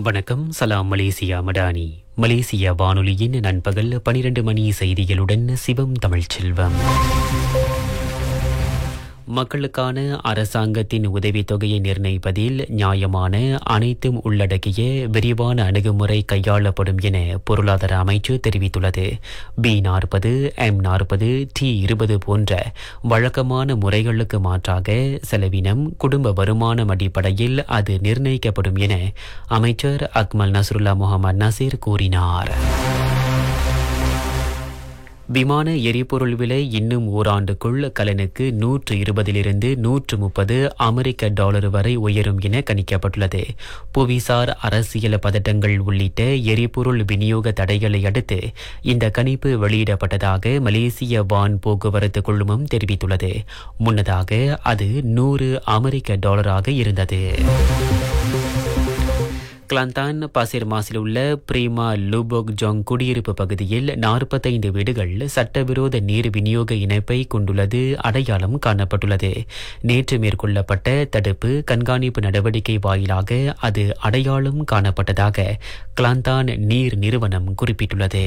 வணக்கம் சலாம் Malaysia Madani Malaysia வானொலியின் நண்பகல் பனிரெண்டு மணி செய்திகளுடன் சிவம் தமிழ்ச்செல்வம் மக்களுக்கான அரசாங்கத்தின் உதவித்தொகையை நிர்ணயிப்பதில் நியாயமான அனைத்தும் உள்ளடக்கிய விரிவான அணுகுமுறை கையாளப்படும் என பொருளாதார அமைச்சு தெரிவித்துள்ளது பி நாற்பது எம் நாற்பது டி இருபது போன்ற வழக்கமான முறைகளுக்கு மாற்றாக செலவினம் குடும்ப வருமானம் அடிப்படையில் அது நிர்ணயிக்கப்படும் என அமைச்சர் அக்மல் நஸ்ருல்லா முகமது நசீர் கூறினார் விமான எரிபொருள் விலை இன்னும் ஓராண்டுக்குள் கலனுக்கு நூற்று இருபதிலிருந்து நூற்று முப்பது அமெரிக்க டாலர் வரை உயரும் என கணிக்கப்பட்டுள்ளது புவிசார் அரசியல் பதட்டங்கள் உள்ளிட்ட எரிபொருள் விநியோக தடைகளை அடுத்து இந்த கணிப்பு வெளியிடப்பட்டதாக மலேசிய வான் போக்குவரத்து குழுமம் தெரிவித்துள்ளது முன்னதாக அது நூறு அமெரிக்க டாலராக இருந்தது கிளாந்தான் பாசிர் மாசில் உள்ள பிரீமா லூபோக் ஜோங் குடியிருப்பு பகுதியில் நாற்பத்தைந்து வீடுகள் சட்டவிரோத நீர் விநியோக இணைப்பை கொண்டுள்ளது அடையாளம் காணப்பட்டுள்ளது நேற்று மேற்கொள்ளப்பட்ட தடுப்பு கண்காணிப்பு நடவடிக்கை வாயிலாக அது அடையாளம் காணப்பட்டதாக கிளாந்தான் நீர் நிறுவனம் குறிப்பிட்டுள்ளது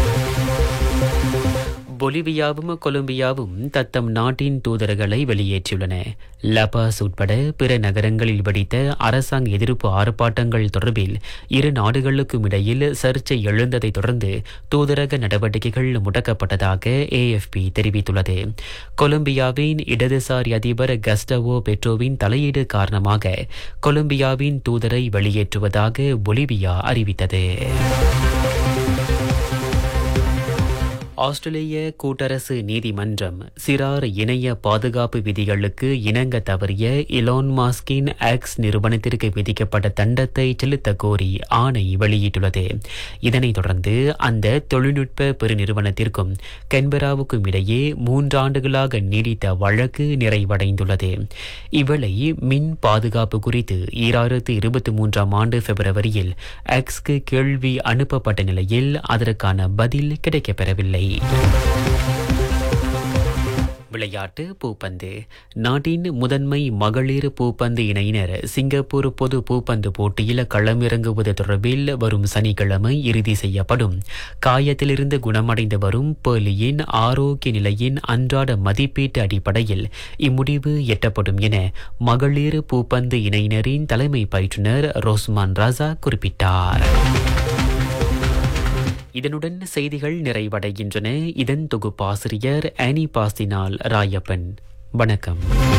பொலிவியாவும் கொலம்பியாவும் தத்தம் நாட்டின் தூதர்களை வெளியேற்றியுள்ளன லபாஸ் உட்பட பிற நகரங்களில் வெடித்த அரசாங்க எதிர்ப்பு ஆர்ப்பாட்டங்கள் தொடர்பில் இரு நாடுகளுக்கும் இடையில் சர்ச்சை எழுந்ததை தொடர்ந்து தூதரக நடவடிக்கைகள் முடக்கப்பட்டதாக ஏஎஃப்பி தெரிவித்துள்ளது கொலம்பியாவின் இடதுசாரி அதிபர் கஸ்டவோ பெட்ரோவின் தலையீடு காரணமாக கொலம்பியாவின் தூதரை வெளியேற்றுவதாக பொலிவியா அறிவித்தது ஆஸ்திரேலிய கூட்டரசு நீதிமன்றம் சிறார் இணைய பாதுகாப்பு விதிகளுக்கு இணங்க தவறிய இலான் மாஸ்கின் ஆக்ஸ் நிறுவனத்திற்கு விதிக்கப்பட்ட தண்டத்தை செலுத்த கோரி ஆணை வெளியிட்டுள்ளது இதனைத் தொடர்ந்து அந்த தொழில்நுட்ப பெருநிறுவனத்திற்கும் கென்பராவுக்கும் இடையே மூன்றாண்டுகளாக நீடித்த வழக்கு நிறைவடைந்துள்ளது இவளை மின் பாதுகாப்பு குறித்து ஈராயிரத்து இருபத்தி மூன்றாம் ஆண்டு பிப்ரவரியில் ஆக்ஸ்க்கு கேள்வி அனுப்பப்பட்ட நிலையில் அதற்கான பதில் கிடைக்கப்பெறவில்லை விளையாட்டு பூப்பந்து நாட்டின் முதன்மை மகளிர் பூப்பந்து இணையினர் சிங்கப்பூர் பொது பூப்பந்து போட்டியில் களமிறங்குவது தொடர்பில் வரும் சனிக்கிழமை இறுதி செய்யப்படும் காயத்திலிருந்து குணமடைந்து வரும் பேர்லியின் ஆரோக்கிய நிலையின் அன்றாட மதிப்பீட்டு அடிப்படையில் இம்முடிவு எட்டப்படும் என மகளிர் பூப்பந்து இணையினரின் தலைமை பயிற்றுனர் ரோஸ்மான் ராசா குறிப்பிட்டார் இதனுடன் செய்திகள் நிறைவடைகின்றன இதன் தொகுப்பாசிரியர் ஆனி பாஸ்தினால் ராயப்பன் வணக்கம்